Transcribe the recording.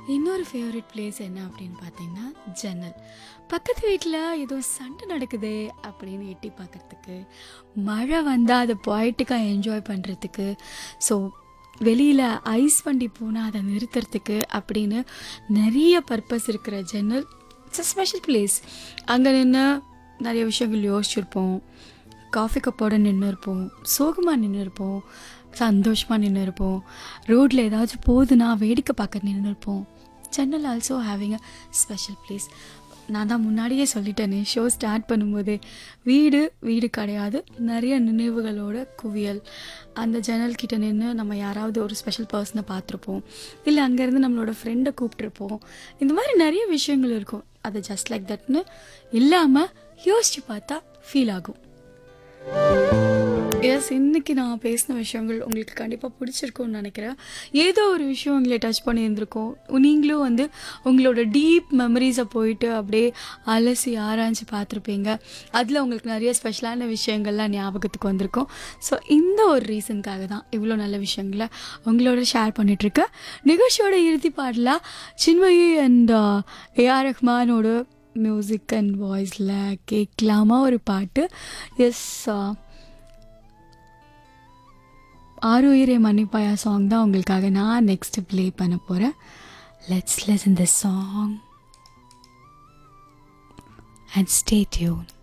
இன்னொரு favourite place என்ன அப்படின்னு பார்த்தீங்கன்னா ஜன்னல் பக்கத்து வீட்டில் ஏதோ சண்டை நடக்குதே அப்படின்னு எட்டி பார்க்கறதுக்கு மழை வந்தால் அதை பாய்ட்டுக்காக என்ஜாய் பண்ணுறதுக்கு ஸோ வெளியில் ஐஸ் வண்டி போனால் அதை நிறுத்துறதுக்கு அப்படின்னு நிறைய பர்பஸ் இருக்கிற ஜன்னல் இட்ஸ் அ ஸ்பெஷல் பிளேஸ் அங்கே நின்று நிறைய விஷயங்கள் யோசிச்சிருப்போம் காஃபி கப்போட நின்று இருப்போம் சோகமாக நின்று இருப்போம் சந்தோஷமாக நின்று இருப்போம் ரோட்டில் ஏதாச்சும் போகுதுன்னா வேடிக்கை பார்க்க நின்று இருப்போம் ஜன்னல் also having a special place நான் தான் முன்னாடியே சொல்லிட்டேனே ஷோ ஸ்டார்ட் பண்ணும்போது வீடு வீடு கிடையாது நிறைய நினைவுகளோட குவியல் அந்த ஜன்னல் கிட்ட நின்று நம்ம யாராவது ஒரு ஸ்பெஷல் பர்சனை பார்த்துருப்போம் இல்லை அங்கேருந்து நம்மளோட ஃப்ரெண்டை கூப்பிட்ருப்போம் இந்த மாதிரி நிறைய விஷயங்கள் இருக்கும் அது ஜஸ்ட் லைக் தட்னு இல்லாமல் யோசித்து பார்த்தா ஃபீல் ஆகும் எஸ் இன்னைக்கு நான் பேசின விஷயங்கள் உங்களுக்கு கண்டிப்பாக பிடிச்சிருக்கும்னு நினைக்கிறேன் ஏதோ ஒரு விஷயம் உங்களை டச் பண்ணியிருந்திருக்கோம் நீங்களும் வந்து உங்களோட டீப் மெமரிஸை போயிட்டு அப்படியே அலசி ஆராய்ஞ்சு பார்த்துருப்பீங்க அதில் உங்களுக்கு நிறைய ஸ்பெஷலான விஷயங்கள்லாம் ஞாபகத்துக்கு வந்திருக்கும் ஸோ இந்த ஒரு ரீசனுக்காக தான் இவ்வளோ நல்ல விஷயங்களை உங்களோட ஷேர் பண்ணிகிட்ருக்கேன் நிகழ்ச்சியோட இறுதி பாடலாக சின்மயி அண்ட் ஏஆர் ரஹ்மானோட மியூசிக் அண்ட் வாய்ஸில் கேட்கலாமா ஒரு பாட்டு எஸ் ஆறு உயிரே மன்னிப்பாயா சாங் தான் உங்களுக்காக நான் நெக்ஸ்ட் ப்ளே பண்ண போகிறேன் லெட்ஸ் லெஸ் இந்த சாங் அண்ட் ஸ்டே டியூன்